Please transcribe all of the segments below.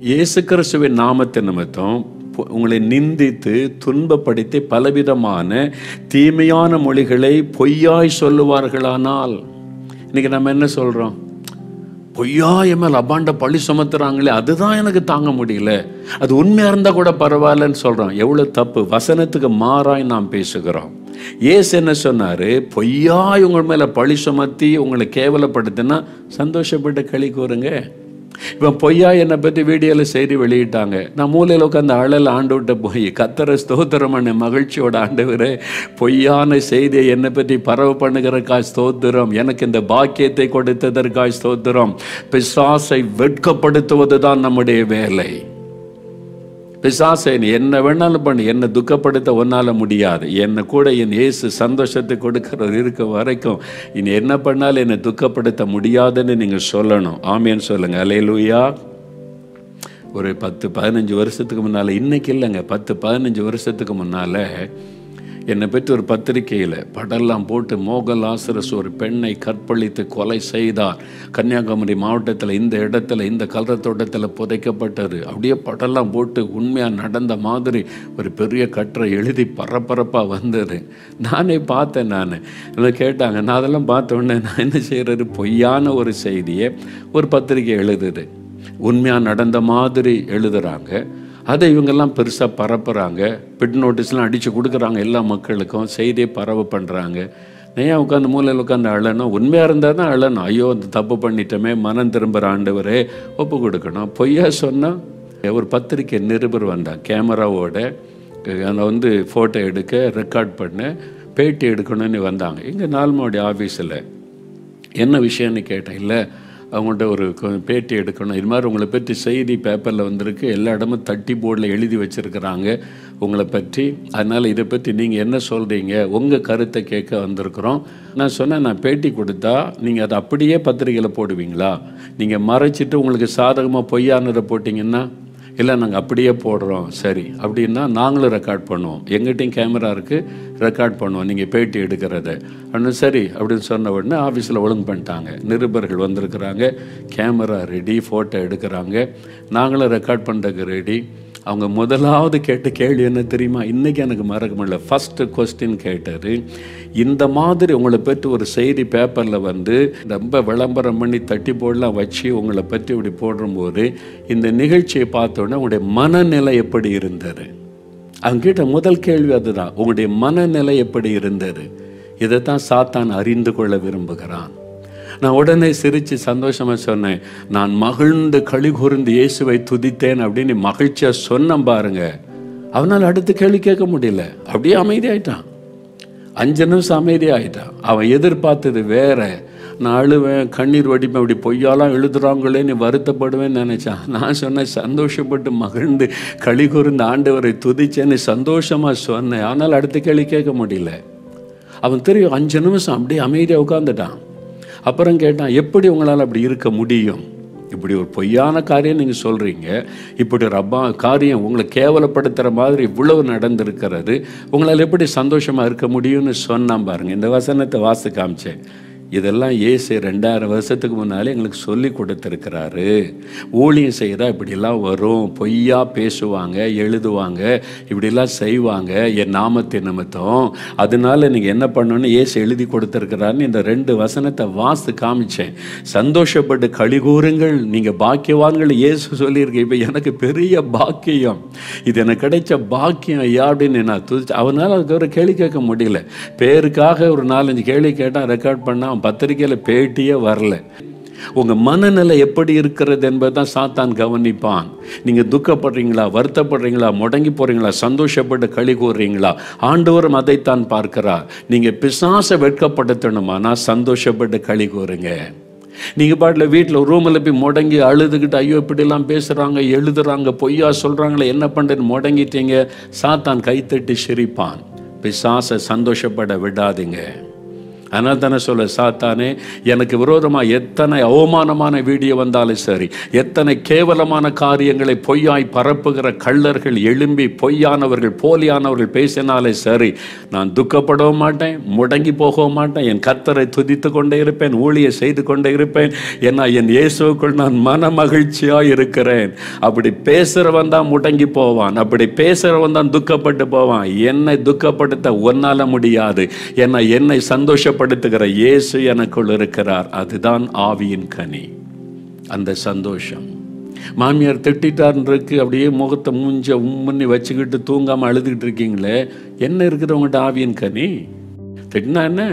இயேசு கிறிஸ்துவின் நாமத்தின் நிமித்தம் பு- உங்களை நிந்தித்து துன்பப்படுத்தி பலவிதமான தீமையான மொழிகளை பொய்யாய் சொல்லுவார்களானால் இன்னைக்கு நம்ம என்ன சொல்றோம் பொய்யா என் மேல் அபாண்ட பழி சுமத்துறாங்களே அதுதான் எனக்கு தாங்க முடியல அது உண்மையா இருந்தா கூட பரவாயில்லன்னு சொல்றோம் எவ்வளவு தப்பு வசனத்துக்கு மாறாய் நாம் பேசுகிறோம் ஏசு என்ன சொன்னாரு பொய்யா உங்கள் மேல பழி சுமத்தி உங்களை கேவலப்படுத்தினா சந்தோஷப்பட்டு களி கூறுங்க இப்போ பொய்யா என்னை பற்றி வீடியோவில் செய்தி வெளியிட்டாங்க நான் மூலையில் உட்காந்து அழல் ஆண்டு விட்ட போய் கத்தர ஸ்தோத்திரம் பண்ண மகிழ்ச்சியோட ஆண்டவரே பொய்யான செய்தியை என்னை பற்றி பரவ பண்ணுகிறக்காய் ஸ்தோத்திரம் எனக்கு இந்த பாக்கியத்தை கொடுத்ததற்காய் ஸ்தோத்திரம் பிசாசை வெட்கப்படுத்துவது தான் நம்முடைய வேலை பிசாசை நீ என்ன வேணாலும் பண்ணு என்னை துக்கப்படுத்த ஒன்னால முடியாது என்னை கூட என் இயேசு சந்தோஷத்தை கொடுக்கறது இருக்க வரைக்கும் இனி என்ன பண்ணாலும் என்னை துக்கப்படுத்த முடியாதுன்னு நீங்கள் சொல்லணும் ஆமேன்னு சொல்லுங்க அலையலூயா ஒரு பத்து பதினஞ்சு வருஷத்துக்கு முன்னால் இன்னைக்கு இல்லைங்க பத்து பதினஞ்சு வருஷத்துக்கு முன்னால் என்னை பற்றி ஒரு பத்திரிக்கையில் படம்லாம் போட்டு மோகல் ஆசிரஸ் ஒரு பெண்ணை கற்பழித்து கொலை செய்தார் கன்னியாகுமரி மாவட்டத்தில் இந்த இடத்துல இந்த கலரத்தோட்டத்தில் புதைக்கப்பட்டது அப்படியே படம்லாம் போட்டு உண்மையாக நடந்த மாதிரி ஒரு பெரிய கட்டுரை எழுதி பரபரப்பாக வந்தது நானே பார்த்தேன் நான் எல்லாம் கேட்டாங்க நான் அதெல்லாம் பார்த்த உடனே நான் என்ன செய்கிறது பொய்யான ஒரு செய்தியை ஒரு பத்திரிக்கை எழுதுது உண்மையாக நடந்த மாதிரி எழுதுறாங்க அதை இவங்கெல்லாம் பெருசாக பரப்புகிறாங்க பிட் நோட்டீஸ்லாம் அடித்து கொடுக்குறாங்க எல்லா மக்களுக்கும் செய்தியை பரவ பண்ணுறாங்க ஏன் உட்காந்து மூலையில் உட்காந்து அழணும் உண்மையாக இருந்தால் தான் அழணும் ஐயோ அந்த தப்பு பண்ணிட்டோமே மனம் திரும்புகிற ஆண்டவரே ஒப்பு கொடுக்கணும் பொய்யா சொன்னால் ஒரு பத்திரிக்கை நிருபர் வந்தான் கேமராவோட அதை வந்து ஃபோட்டோ எடுக்க ரெக்கார்ட் பண்ண பேட்டி எடுக்கணும்னு வந்தாங்க இங்கே நால்மாவுடைய ஆஃபீஸில் என்ன விஷயம்னு கேட்டேன் இல்லை அவங்கள்ட்ட ஒரு கொ- பேட்டி எடுக்கணும் இது மாதிரி உங்களை பற்றி செய்தி பேப்பரில் வந்திருக்கு எல்லா இடமும் தட்டி போர்டில் எழுதி வச்சுருக்கிறாங்க உங்களை பற்றி அதனால் இதை பற்றி நீங்கள் என்ன சொல்கிறீங்க உங்கள் கருத்தை கேட்க வந்திருக்கிறோம் நான் சொன்னேன் நான் பேட்டி கொடுத்தா நீங்கள் அதை அப்படியே பத்திரிகையில் போடுவீங்களா நீங்கள் மறைச்சிட்டு உங்களுக்கு சாதகமாக பொய்யானதை போட்டிங்கன்னா இல்லை நாங்கள் அப்படியே போடுறோம் சரி அப்படின்னா நாங்களும் ரெக்கார்ட் பண்ணுவோம் எங்கிட்டையும் கேமரா இருக்குது ரெக்கார்ட் பண்ணுவோம் நீங்கள் பேட்டி எடுக்கிறத அண்ணன் சரி அப்படின்னு சொன்ன உடனே ஆஃபீஸில் ஒழுங்கு பண்ணிட்டாங்க நிருபர்கள் வந்திருக்கிறாங்க கேமரா ரெடி ஃபோட்டோ எடுக்கிறாங்க நாங்களும் ரெக்கார்ட் பண்ணுறதுக்கு ரெடி அவங்க முதலாவது கேட்ட கேள்வி என்ன தெரியுமா இன்றைக்கி எனக்கு மறக்க முடியல ஃபஸ்ட்டு கொஸ்டின் கேட்டது இந்த மாதிரி உங்களை பற்றி ஒரு செய்தி பேப்பரில் வந்து ரொம்ப விளம்பரம் பண்ணி தட்டி போடலாம் வச்சு உங்களை பற்றி இப்படி போடும்போது இந்த நிகழ்ச்சியை பார்த்த உடனே உங்களுடைய மனநிலை எப்படி இருந்தது அவங்க கேட்ட முதல் கேள்வி அதுதான் உங்களுடைய மனநிலை எப்படி இருந்தது இதைத்தான் சாத்தான் அறிந்து கொள்ள விரும்புகிறான் நான் உடனே சிரித்து சந்தோஷமா சொன்னேன் நான் மகிழ்ந்து களி கூர்ந்து இயேசுவை துதித்தேன் அப்படின்னு மகிழ்ச்சியா சொன்னேன் பாருங்க அவனால் அடுத்து கேள்வி கேட்க முடியல அப்படியே அமைதியாயிட்டான் அஞ்சு நிமிஷம் அமைதியாயிட்டான் அவன் எதிர்பார்த்தது வேற நான் அழுவேன் கண்ணீர் வடிப்பேன் இப்படி பொய்யாலாம் எழுதுறாங்களேன்னு வருத்தப்படுவேன்னு நினைச்சான் நான் சொன்னேன் சந்தோஷப்பட்டு மகிழ்ந்து களி கூர்ந்து ஆண்டவரை துதிச்சேன்னு சந்தோஷமா சொன்னேன் ஆனால் அடுத்த கேள்வி கேட்க முடியல அவன் தெரியும் அஞ்சு நிமிஷம் அப்படியே அமைதியாக உட்காந்துட்டான் அப்புறம் கேட்டான் எப்படி உங்களால் அப்படி இருக்க முடியும் இப்படி ஒரு பொய்யான காரியம் நீங்கள் சொல்கிறீங்க இப்படி ஒரு அப்பா காரியம் உங்களை கேவலப்படுத்துகிற மாதிரி இவ்வளவு நடந்திருக்கிறது உங்களால் எப்படி சந்தோஷமாக இருக்க முடியும்னு சொன்னான் பாருங்க இந்த வசனத்தை வாசி காமிச்சேன் இதெல்லாம் ஏசு ரெண்டாயிரம் வருஷத்துக்கு முன்னாலே எங்களுக்கு சொல்லி கொடுத்துருக்கிறாரு ஊழியம் செய்தா இப்படிலாம் வரும் பொய்யா பேசுவாங்க எழுதுவாங்க இப்படிலாம் செய்வாங்க என் நாமத்தின் நிமித்தம் அதனால நீங்கள் என்ன பண்ணணும்னு ஏசு எழுதி கொடுத்துருக்கிறாருன்னு இந்த ரெண்டு வசனத்தை வாஸ்து காமிச்சேன் சந்தோஷப்பட்டு கழிகூறுங்கள் நீங்கள் பாக்கியவான்கள் இயேசு சொல்லியிருக்கேன் இப்போ எனக்கு பெரிய பாக்கியம் இது எனக்கு கிடைச்ச பாக்கியம் ஐயா அப்படின்னு நான் துதிச்சு அவனால் அதுக்கு ஒரு கேள்வி கேட்க முடியல பேருக்காக ஒரு நாலஞ்சு கேள்வி கேட்டால் ரெக்கார்ட் பண்ணால் அவன் பத்திரிக்கையில் பேட்டியே வரல உங்க மனநிலை எப்படி இருக்கிறது என்பதை தான் சாத்தான் கவனிப்பான் நீங்க துக்கப்படுறீங்களா வருத்தப்படுறீங்களா முடங்கி போறீங்களா சந்தோஷப்பட்டு களி கூறுறீங்களா ஆண்டவரும் அதைத்தான் பார்க்கிறார் நீங்க பிசாசை வெட்கப்படுத்தணுமானா சந்தோஷப்பட்டு களி கூறுங்க நீங்க பாட்டில் வீட்டில் ரூமில் போய் முடங்கி அழுதுகிட்டு ஐயோ இப்படிலாம் பேசுறாங்க எழுதுறாங்க பொய்யா சொல்றாங்களே என்ன பண்றேன்னு முடங்கிட்டீங்க சாத்தான் கைத்தட்டி சிரிப்பான் பிசாசை சந்தோஷப்பட விடாதீங்க அதனால தானே சொல்ல சாத்தானே எனக்கு விரோதமாக எத்தனை அவமானமான வீடியோ வந்தாலும் சரி எத்தனை கேவலமான காரியங்களை பொய்யாய் பரப்புகிற கள்ளர்கள் எழும்பி பொய்யானவர்கள் போலியானவர்கள் பேசினாலே சரி நான் துக்கப்படவும் மாட்டேன் முடங்கி போகவும் மாட்டேன் என் கத்தரை துதித்து கொண்டே இருப்பேன் ஊழிய செய்து கொண்டே இருப்பேன் ஏன்னா என் இயேசுக்குள் நான் மன மகிழ்ச்சியாக இருக்கிறேன் அப்படி பேசுகிறவன் தான் முடங்கி போவான் அப்படி பேசுகிறவன் தான் துக்கப்பட்டு போவான் என்னை துக்கப்படுத்த ஒன்னால முடியாது ஏன்னா என்னை சந்தோஷப்படுத்துகிற இயேசு எனக்குள் இருக்கிறார் அதுதான் ஆவியின் கனி அந்த சந்தோஷம் மாமியார் திட்டார்ன்றிருக்கு அப்படியே முகத்தை மூஞ்ச உம்முன்னி வச்சுக்கிட்டு தூங்காமல் அழுதுகிட்டு இருக்கீங்களே என்ன இருக்குது உங்கள்கிட்ட ஆவியின் கனி திட்டினா என்ன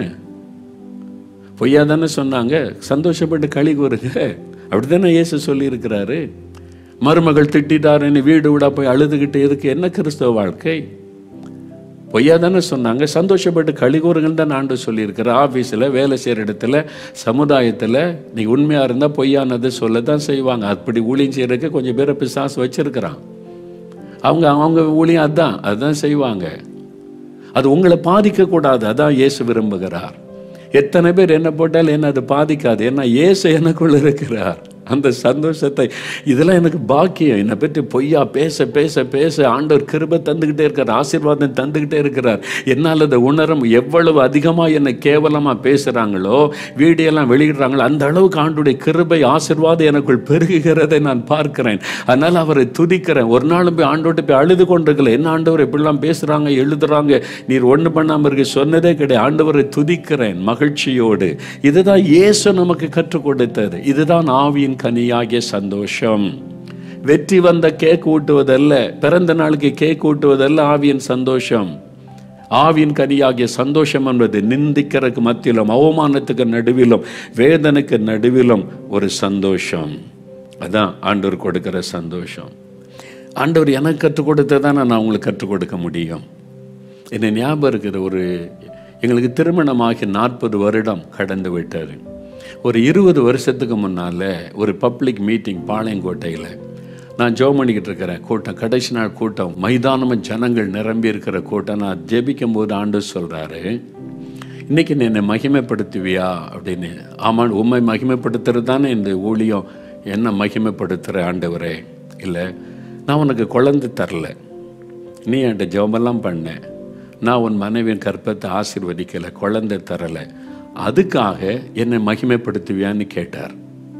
பொய்யா தானே சொன்னாங்க சந்தோஷப்பட்டு களி கூறுங்க அப்படித்தானே இயேசு சொல்லியிருக்கிறாரு மருமகள் திட்டாருன்னு வீடு வீடா போய் அழுதுகிட்டு எதுக்கு என்ன கிறிஸ்தவ வாழ்க்கை பொய்யா தானே சொன்னாங்க சந்தோஷப்பட்டு களி கூறுங்கன்னு தான் ஆண்டு சொல்லியிருக்கிற ஆஃபீஸில் வேலை செய்கிற இடத்துல சமுதாயத்தில் நீ உண்மையாக இருந்தால் பொய்யானது சொல்ல தான் செய்வாங்க அப்படி ஊழியம் செய்கிறதுக்கு கொஞ்சம் பேரை பிசாசு வச்சிருக்கிறான் அவங்க அவங்க ஊழியம் அதுதான் அதுதான் செய்வாங்க அது உங்களை பாதிக்கக்கூடாது அதான் இயேசு விரும்புகிறார் எத்தனை பேர் என்ன போட்டாலும் என்ன அது பாதிக்காது ஏன்னா இயேசு எனக்குள்ள இருக்கிறார் அந்த சந்தோஷத்தை இதெல்லாம் எனக்கு பாக்கியம் என்னை பற்றி பொய்யா பேச பேச பேச ஆண்டவர் கிருபை தந்துக்கிட்டே இருக்கார் ஆசீர்வாதம் தந்துக்கிட்டே இருக்கிறார் என்னால் அதை உணரும் எவ்வளவு அதிகமாக என்னை கேவலமாக பேசுகிறாங்களோ வீடியோலாம் வெளியிடுறாங்களோ அந்த அளவுக்கு ஆண்டுடைய கிருபை ஆசீர்வாதம் எனக்குள் பெருகுகிறதை நான் பார்க்கிறேன் அதனால் அவரை துதிக்கிறேன் ஒரு நாளும் போய் ஆண்டோட்டு போய் அழுது கொண்டிருக்கல என்ன ஆண்டவர் எப்படிலாம் பேசுகிறாங்க எழுதுறாங்க நீர் ஒன்று பண்ணாமல் இருக்க சொன்னதே கிடையாது ஆண்டவரை துதிக்கிறேன் மகிழ்ச்சியோடு இதுதான் இயேசு நமக்கு கற்றுக் கொடுத்தது இதுதான் ஆவியின் கனியாகிய சந்தோஷம் வெற்றி வந்த கேக் ஊட்டுவதல்ல பிறந்த நாளுக்கு கேக் ஊட்டுவதல்ல ஆவியின் சந்தோஷம் ஆவியின் கனியாகிய சந்தோஷம் என்பது நிந்திக்கிறதுக்கு மத்தியிலும் அவமானத்துக்கு நடுவிலும் வேதனைக்கு நடுவிலும் ஒரு சந்தோஷம் அதான் ஆண்டவர் கொடுக்கிற சந்தோஷம் ஆண்டவர் எனக்கு கற்றுக் கொடுத்ததான் நான் உங்களுக்கு கற்றுக் கொடுக்க முடியும் என்ன ஞாபகம் இருக்கிற ஒரு எங்களுக்கு திருமணமாகி நாற்பது வருடம் கடந்து விட்டது ஒரு இருபது வருஷத்துக்கு முன்னால் ஒரு பப்ளிக் மீட்டிங் பாளையங்கோட்டையில் நான் ஜோம் பண்ணிக்கிட்டு இருக்கிறேன் கூட்டம் கடைசி நாள் கூட்டம் மைதானமும் ஜனங்கள் நிரம்பி இருக்கிற கூட்டம் நான் ஜெபிக்கும் போது ஆண்டு சொல்கிறாரு இன்னைக்கு நீ என்னை மகிமைப்படுத்துவியா அப்படின்னு ஆமாம் உண்மை மகிமைப்படுத்துறது தானே இந்த ஊழியம் என்ன மகிமைப்படுத்துகிற ஆண்டவரே இல்லை நான் உனக்கு குழந்தை தரல நீ என்கிட்ட ஜெபமெல்லாம் பண்ண நான் உன் மனைவியின் கற்பத்தை ஆசீர்வதிக்கலை குழந்தை தரலை அதுக்காக என்னை மகிமைப்படுத்துவியான்னு கேட்டார்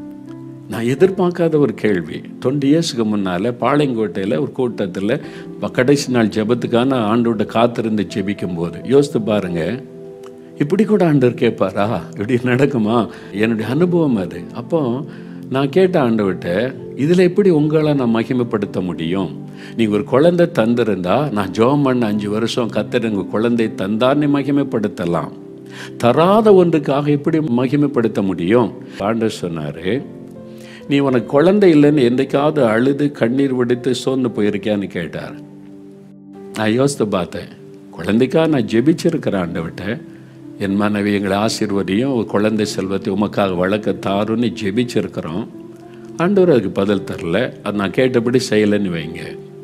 நான் எதிர்பார்க்காத ஒரு கேள்வி டுவெண்ட்டி இயர்ஸ்க்கு முன்னால் பாளையங்கோட்டையில் ஒரு கூட்டத்தில் கடைசி நாள் ஜெபத்துக்கான ஆண்டோட காத்திருந்து ஜெபிக்கும் போது யோசித்து பாருங்க இப்படி கூட ஆண்டவர் கேட்பாரா இப்படி நடக்குமா என்னுடைய அனுபவம் அது அப்போ நான் கேட்ட ஆண்டவர்கிட்ட இதில் எப்படி உங்களை நான் மகிமைப்படுத்த முடியும் நீங்கள் ஒரு குழந்தை தந்திருந்தா நான் ஜோம் பண்ண அஞ்சு வருஷம் கத்துறங்க குழந்தை தந்தான்னு மகிமைப்படுத்தலாம் தராத ஒன்றுக்காக எப்படி மகிமைப்படுத்த முடியும் ஆண்டவர் சொன்னாரு நீ உனக்கு குழந்தை இல்லைன்னு என்றைக்காவது அழுது கண்ணீர் விடுத்து சோர்ந்து போயிருக்கியான்னு கேட்டார் நான் யோசித்து பார்த்தேன் குழந்தைக்காக நான் ஜெபிச்சிருக்கிறேன் ஆண்டவட்ட என் மனைவி எங்களை ஆசீர்வதியும் ஒரு குழந்தை செல்வத்தை உமக்காக வளர்க்க தாருன்னு ஜெபிச்சிருக்கிறோம் ஆண்டவர் அதுக்கு பதில் தரல அது நான் கேட்டபடி செய்யலைன்னு வைங்க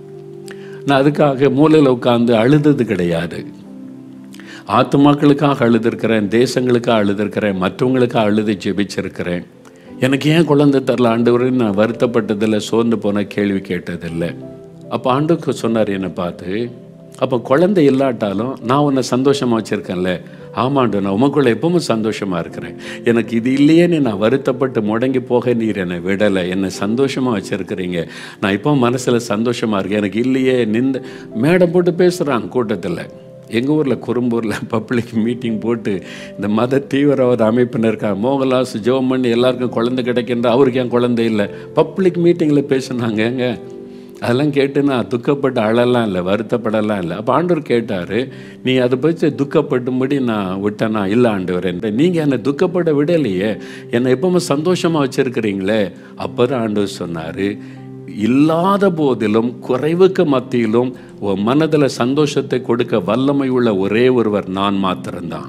நான் அதுக்காக மூலையில் உட்காந்து அழுதது கிடையாது ஆத்துமாக்களுக்காக அழுதுருக்கிறேன் தேசங்களுக்காக அழுதுருக்கிறேன் மற்றவங்களுக்காக அழுது ஜெபிச்சிருக்கிறேன் எனக்கு ஏன் குழந்தை தரல ஆண்டவர்னு நான் வருத்தப்பட்டதில்லை சோர்ந்து போன கேள்வி கேட்டதில்லை அப்போ ஆண்டுக்கு சொன்னார் என்னை பார்த்து அப்போ குழந்தை இல்லாட்டாலும் நான் உன்னை சந்தோஷமாக வச்சுருக்கேன்ல ஆமாண்டு நான் உமக்குள்ள எப்பவும் சந்தோஷமாக இருக்கிறேன் எனக்கு இது இல்லையேன்னு நான் வருத்தப்பட்டு முடங்கி போக நீர் என்னை விடலை என்னை சந்தோஷமாக வச்சுருக்கிறீங்க நான் இப்போ மனசில் சந்தோஷமாக இருக்கேன் எனக்கு இல்லையே நிந்த மேடம் போட்டு பேசுகிறாங்க கூட்டத்தில் எங்கள் ஊரில் குறும்பூரில் பப்ளிக் மீட்டிங் போட்டு இந்த மத தீவிரவாத அமைப்பினர் இருக்காங்க மோகன்லாஸ் ஜோம் பண்ணி எல்லாருக்கும் குழந்தை கிடைக்கின்ற அவருக்கு ஏன் குழந்தை இல்லை பப்ளிக் மீட்டிங்கில் பேசுனாங்க ஏங்க அதெல்லாம் கேட்டு நான் துக்கப்பட்டு அழலாம் இல்லை வருத்தப்படலாம் இல்லை அப்போ ஆண்டவர் கேட்டார் நீ அதை பற்றி துக்கப்பட்டும்படி நான் விட்டேனா இல்லை ஆண்டவர் நீங்கள் என்னை துக்கப்பட விடலையே என்னை எப்பவுமே சந்தோஷமாக வச்சுருக்கிறீங்களே அப்போ தான் ஆண்டவர் சொன்னார் இல்லாத போதிலும் குறைவுக்கு மத்தியிலும் உன் மனதில் சந்தோஷத்தை கொடுக்க வல்லமை உள்ள ஒரே ஒருவர் நான் மாத்திரம்தான்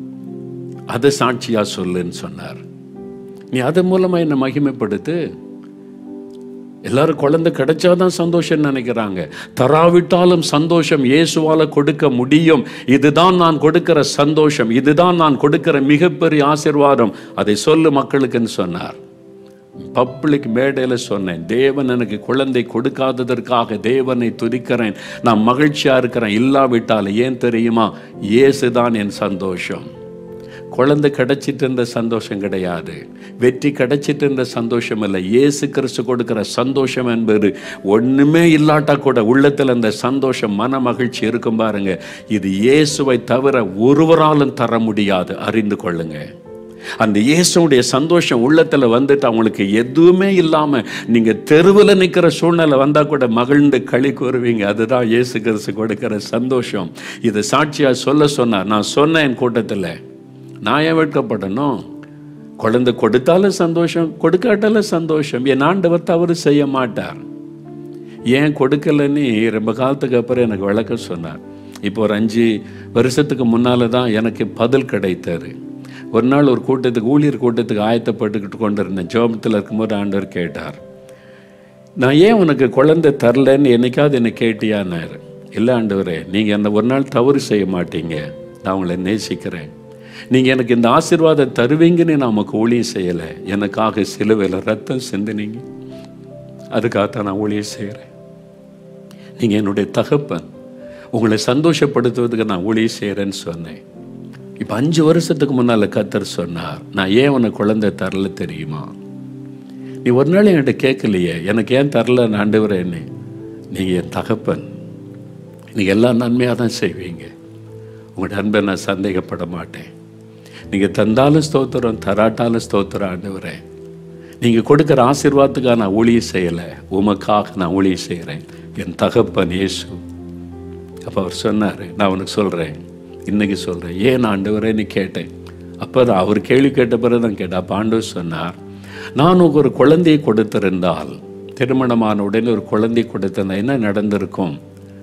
அதை சாட்சியாக சொல்லுன்னு சொன்னார் நீ அதன் மூலமாக என்னை மகிமைப்படுத்து எல்லாரும் குழந்தை கிடைச்சாதான் சந்தோஷம் நினைக்கிறாங்க தராவிட்டாலும் சந்தோஷம் இயேசுவால கொடுக்க முடியும் இதுதான் நான் கொடுக்கிற சந்தோஷம் இதுதான் நான் கொடுக்கிற மிகப்பெரிய ஆசீர்வாதம் அதை சொல்லு மக்களுக்குன்னு சொன்னார் பப்ளிக் மேடையில் சொன்னேன் தேவன் எனக்கு குழந்தை கொடுக்காததற்காக தேவனை துதிக்கிறேன் நான் மகிழ்ச்சியா இருக்கிறேன் இல்லாவிட்டால் ஏன் தெரியுமா இயேசு தான் என் சந்தோஷம் குழந்தை கிடைச்சிட்டு இருந்த சந்தோஷம் கிடையாது வெற்றி கிடைச்சிட்டு இருந்த சந்தோஷம் இல்லை இயேசு கிறிஸ்து கொடுக்கிற சந்தோஷம் என்பது ஒண்ணுமே இல்லாட்டா கூட உள்ளத்தில் அந்த சந்தோஷம் மன மகிழ்ச்சி இருக்கும் பாருங்க இது இயேசுவை தவிர ஒருவராலும் தர முடியாது அறிந்து கொள்ளுங்க அந்த இயேசுடைய சந்தோஷம் உள்ளத்துல வந்துட்டு அவங்களுக்கு எதுவுமே இல்லாம நீங்க தெருவில் நிக்கிற சூழ்நிலை வந்தா கூட மகிழ்ந்து களி கூறுவீங்க அதுதான் இயேசு கிறிஸ்து கொடுக்கிற சந்தோஷம் இதை சாட்சியா சொல்ல சொன்னார் நான் சொன்னேன் என் கூட்டத்தில் நான் ஏன் வெட்கப்படணும் குழந்தை கொடுத்தாலும் சந்தோஷம் கொடுக்காட்டாலும் சந்தோஷம் என் ஆண்டவர் தவறு செய்ய மாட்டார் ஏன் கொடுக்கலன்னு ரொம்ப காலத்துக்கு அப்புறம் எனக்கு விளக்க சொன்னார் இப்போ ஒரு அஞ்சு வருஷத்துக்கு முன்னால தான் எனக்கு பதில் கிடைத்தாரு ஒரு நாள் ஒரு கூட்டத்துக்கு ஊழியர் கூட்டத்துக்கு ஆயத்தப்பட்டுக்கிட்டு கொண்டு இருந்தேன் ஜோபத்தில் இருக்கும்போது ஆண்டவர் கேட்டார் நான் ஏன் உனக்கு குழந்தை தரலன்னு என்னைக்காவது என்னை கேட்டியான்னாரு இல்லை ஆண்டவரே நீங்கள் என்ன ஒரு நாள் தவறு செய்ய மாட்டீங்க நான் உங்களை நேசிக்கிறேன் நீங்கள் எனக்கு இந்த ஆசீர்வாதம் தருவீங்கன்னு நான் உமக்கு ஊழியம் செய்யலை எனக்காக சிலுவையில் ரத்தம் சிந்தினீங்க அதுக்காகத்தான் நான் ஊழியம் செய்கிறேன் நீங்கள் என்னுடைய தகப்பன் உங்களை சந்தோஷப்படுத்துவதுக்கு நான் ஊழியம் செய்கிறேன்னு சொன்னேன் இப்போ அஞ்சு வருஷத்துக்கு முன்னால் கத்தர் சொன்னார் நான் ஏன் உனக்கு குழந்தை தரல தெரியுமா நீ ஒரு நாள் என்கிட்ட கேட்கலையே எனக்கு ஏன் தரல நான் ஆண்டவரேன்னு நீங்கள் என் தகப்பன் நீங்கள் எல்லா நன்மையாக தான் செய்வீங்க உங்களோட அன்பை நான் சந்தேகப்பட மாட்டேன் நீங்கள் தந்தாலும் ஸ்தோத்திரம் தராட்டாலும் ஸ்தோத்திரம் ஆண்டவரே நீங்கள் கொடுக்குற ஆசீர்வாதத்துக்காக நான் ஊழியம் செய்யலை உமக்காக நான் ஊழியம் செய்கிறேன் என் தகப்பன் இயேசு அப்போ அவர் சொன்னார் நான் உனக்கு சொல்கிறேன் இன்னைக்கு சொல்கிறேன் ஏன் ஆண்டவரேன்னு கேட்டேன் அப்போ தான் அவர் கேள்வி கேட்ட பிறகு தான் கேட்டேன் அப்போ ஆண்டவர் சொன்னார் நான் உனக்கு ஒரு குழந்தையை கொடுத்திருந்தால் திருமணமான உடனே ஒரு குழந்தையை கொடுத்திருந்தா என்ன நடந்திருக்கும்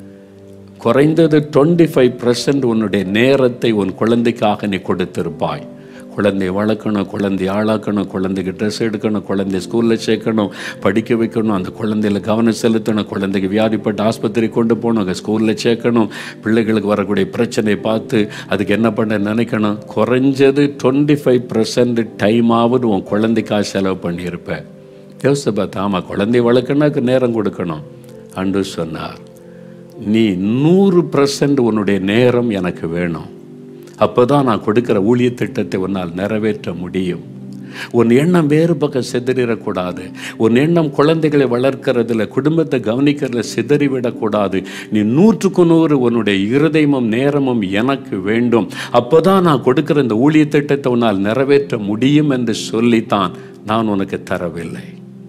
குறைந்தது டுவெண்ட்டி ஃபைவ் உன்னுடைய நேரத்தை உன் குழந்தைக்காக நீ கொடுத்திருப்பாய் குழந்தைய வளர்க்கணும் குழந்தைய ஆளாக்கணும் குழந்தைக்கு ட்ரெஸ் எடுக்கணும் குழந்தைய ஸ்கூலில் சேர்க்கணும் படிக்க வைக்கணும் அந்த குழந்தையில கவனம் செலுத்தணும் குழந்தைக்கு வியாதிப்பட்ட ஆஸ்பத்திரி கொண்டு போகணும் அங்கே ஸ்கூலில் சேர்க்கணும் பிள்ளைகளுக்கு வரக்கூடிய பிரச்சனையை பார்த்து அதுக்கு என்ன பண்ண நினைக்கணும் குறைஞ்சது டுவெண்ட்டி ஃபைவ் பர்சன்ட் டைமாவது உன் குழந்தைக்காக செலவு பண்ணியிருப்பேன் யோசித்து பார்த்தா ஆமாம் குழந்தைய வளர்க்கணுக்கு நேரம் கொடுக்கணும் அன்று சொன்னார் நீ நூறு பர்சன்ட் உன்னுடைய நேரம் எனக்கு வேணும் அப்போ தான் நான் கொடுக்குற ஊழிய திட்டத்தை உன்னால் நிறைவேற்ற முடியும் உன் எண்ணம் வேறு பக்கம் சிதறிடக்கூடாது உன் எண்ணம் குழந்தைகளை வளர்க்கறதுல குடும்பத்தை கவனிக்கிறதுல சிதறிவிடக்கூடாது நீ நூற்றுக்கு நூறு உன்னுடைய இருதயமும் நேரமும் எனக்கு வேண்டும் அப்போதான் நான் கொடுக்குற இந்த ஊழிய திட்டத்தை உன்னால் நிறைவேற்ற முடியும் என்று சொல்லித்தான் நான் உனக்கு தரவில்லை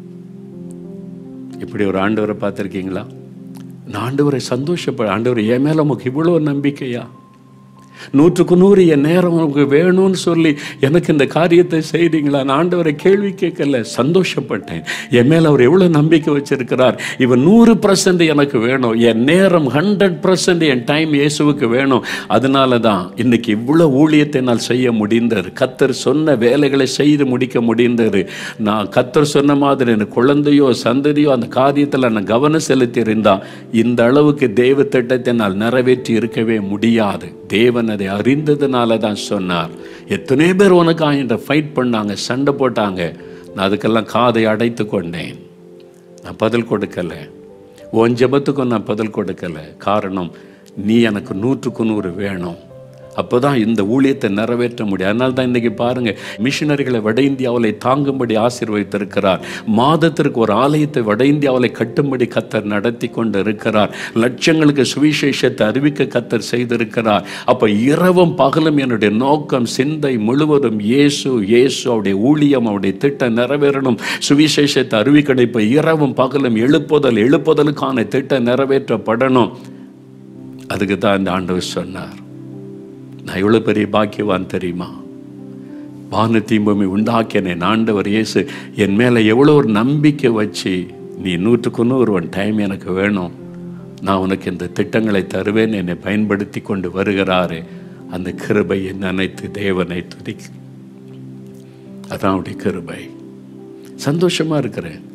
இப்படி ஒரு ஆண்டவரை பார்த்துருக்கீங்களா நான் ஆண்டவரை சந்தோஷப்பட ஆண்டவர் என் மேலே உமக்கு இவ்வளோ நம்பிக்கையா நூற்றுக்கு நூறு என் நேரம் உனக்கு வேணும்னு சொல்லி எனக்கு இந்த காரியத்தை செய்தீங்களா நான் ஆண்டவரை கேள்வி கேட்கல சந்தோஷப்பட்டேன் என் மேல அவர் எவ்வளவு நம்பிக்கை வச்சிருக்கிறார் இவன் நூறு பர்சன்ட் எனக்கு வேணும் என் நேரம் ஹண்ட்ரட் பர்சன்ட் என் டைம் இயேசுவுக்கு வேணும் அதனால தான் இன்னைக்கு இவ்வளவு ஊழியத்தை நான் செய்ய முடிந்தது கத்தர் சொன்ன வேலைகளை செய்து முடிக்க முடிந்தது நான் கத்தர் சொன்ன மாதிரி எனக்கு குழந்தையோ சந்ததியோ அந்த காரியத்தில் நான் கவனம் செலுத்தி இருந்தா இந்த அளவுக்கு தெய்வ திட்டத்தை நான் நிறைவேற்றி இருக்கவே முடியாது தேவன் அதை அறிந்ததுனால தான் சொன்னார் எத்தனை பேர் உனக்காக என்ற ஃபைட் பண்ணாங்க சண்டை போட்டாங்க நான் அதுக்கெல்லாம் காதை அடைத்து கொண்டேன் நான் பதில் கொடுக்கல உன் ஜெபத்துக்கும் நான் பதில் கொடுக்கல காரணம் நீ எனக்கு நூற்றுக்கு நூறு வேணும் அப்போதான் இந்த ஊழியத்தை நிறைவேற்ற முடியும் அதனால தான் இன்னைக்கு பாருங்க மிஷினரிகளை வட இந்தியாவில் தாங்கும்படி ஆசீர்வதித்திருக்கிறார் மாதத்திற்கு ஒரு ஆலயத்தை வட இந்தியாவில் கட்டும்படி கத்தர் நடத்தி கொண்டு இருக்கிறார் லட்சங்களுக்கு சுவிசேஷத்தை அறிவிக்க கத்தர் செய்திருக்கிறார் அப்போ இரவும் பகலும் என்னுடைய நோக்கம் சிந்தை முழுவதும் இயேசு இயேசு அவருடைய ஊழியம் அவருடைய திட்டம் நிறைவேறணும் சுவிசேஷத்தை அறிவிக்கணும் இப்போ இரவும் பகலும் எழுப்புதல் எழுப்புதலுக்கான திட்டம் நிறைவேற்றப்படணும் அதுக்கு தான் இந்த ஆண்டவர் சொன்னார் நான் எவ்வளோ பெரிய பாக்கியவான் தெரியுமா வானத்தையும் பூமி உண்டாக்கினேன் ஆண்டவர் இயேசு என் மேலே எவ்வளோ ஒரு நம்பிக்கை வச்சு நீ நூற்றுக்கு நூறு ஒன் டைம் எனக்கு வேணும் நான் உனக்கு இந்த திட்டங்களை தருவேன் என்னை பயன்படுத்தி கொண்டு வருகிறாரு அந்த கிருபையை நினைத்து தேவனை துதிக்கு அதான் அவருடைய கிருபை சந்தோஷமா இருக்கிறேன்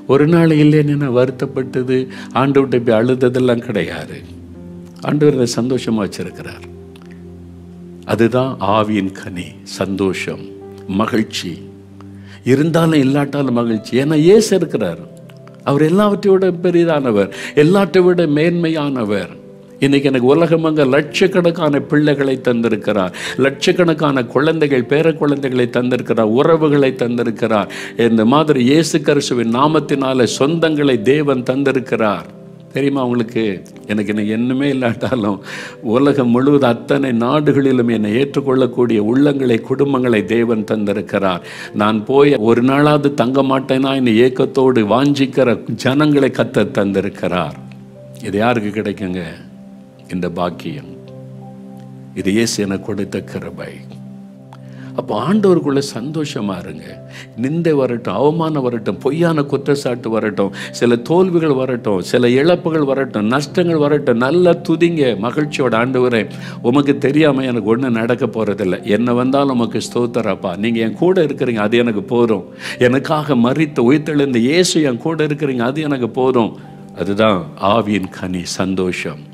ஒரு நாள் இல்லைன்னு நான் வருத்தப்பட்டது ஆண்டவர்கிட்ட போய் அழுததெல்லாம் கிடையாது ஆண்டவர் என்னை சந்தோஷமா வச்சிருக்கிறார் அதுதான் ஆவியின் கனி சந்தோஷம் மகிழ்ச்சி இருந்தாலும் இல்லாட்டாலும் மகிழ்ச்சி ஏன்னா இயேசு இருக்கிறார் அவர் எல்லாவற்றையோட பெரிதானவர் எல்லாற்றை விட மேன்மையானவர் இன்னைக்கு எனக்கு உலகமங்க லட்சக்கணக்கான பிள்ளைகளை தந்திருக்கிறார் லட்சக்கணக்கான குழந்தைகள் பேர குழந்தைகளை தந்திருக்கிறார் உறவுகளை தந்திருக்கிறார் இந்த மாதிரி இயேசு கரிசுவின் நாமத்தினால சொந்தங்களை தேவன் தந்திருக்கிறார் தெரியுமா உங்களுக்கு எனக்கு என்ன என்னமே இல்லாட்டாலும் உலகம் முழுவதும் அத்தனை நாடுகளிலும் என்னை ஏற்றுக்கொள்ளக்கூடிய உள்ளங்களை குடும்பங்களை தேவன் தந்திருக்கிறார் நான் போய் ஒரு நாளாவது தங்க மாட்டேனா என்னை ஏக்கத்தோடு வாஞ்சிக்கிற ஜனங்களை கத்த தந்திருக்கிறார் இது யாருக்கு கிடைக்குங்க இந்த பாக்கியம் இது இயேசு எனக்கு கொடுத்த கிருபை அப்போ ஆண்டவருக்குள்ள சந்தோஷமா இருங்க நிந்தை வரட்டும் அவமானம் வரட்டும் பொய்யான குற்றச்சாட்டு வரட்டும் சில தோல்விகள் வரட்டும் சில இழப்புகள் வரட்டும் நஷ்டங்கள் வரட்டும் நல்லா துதிங்க மகிழ்ச்சியோட ஆண்டவரே உமக்கு தெரியாம எனக்கு ஒன்றும் நடக்க போறதில்லை என்ன வந்தாலும் உமக்கு ஸ்தோத்திரப்பா நீங்க என் கூட இருக்கிறீங்க அது எனக்கு போதும் எனக்காக மறித்து உயிர்த்தெழுந்த இயேசு என் கூட இருக்கிறீங்க அது எனக்கு போதும் அதுதான் ஆவியின் கனி சந்தோஷம்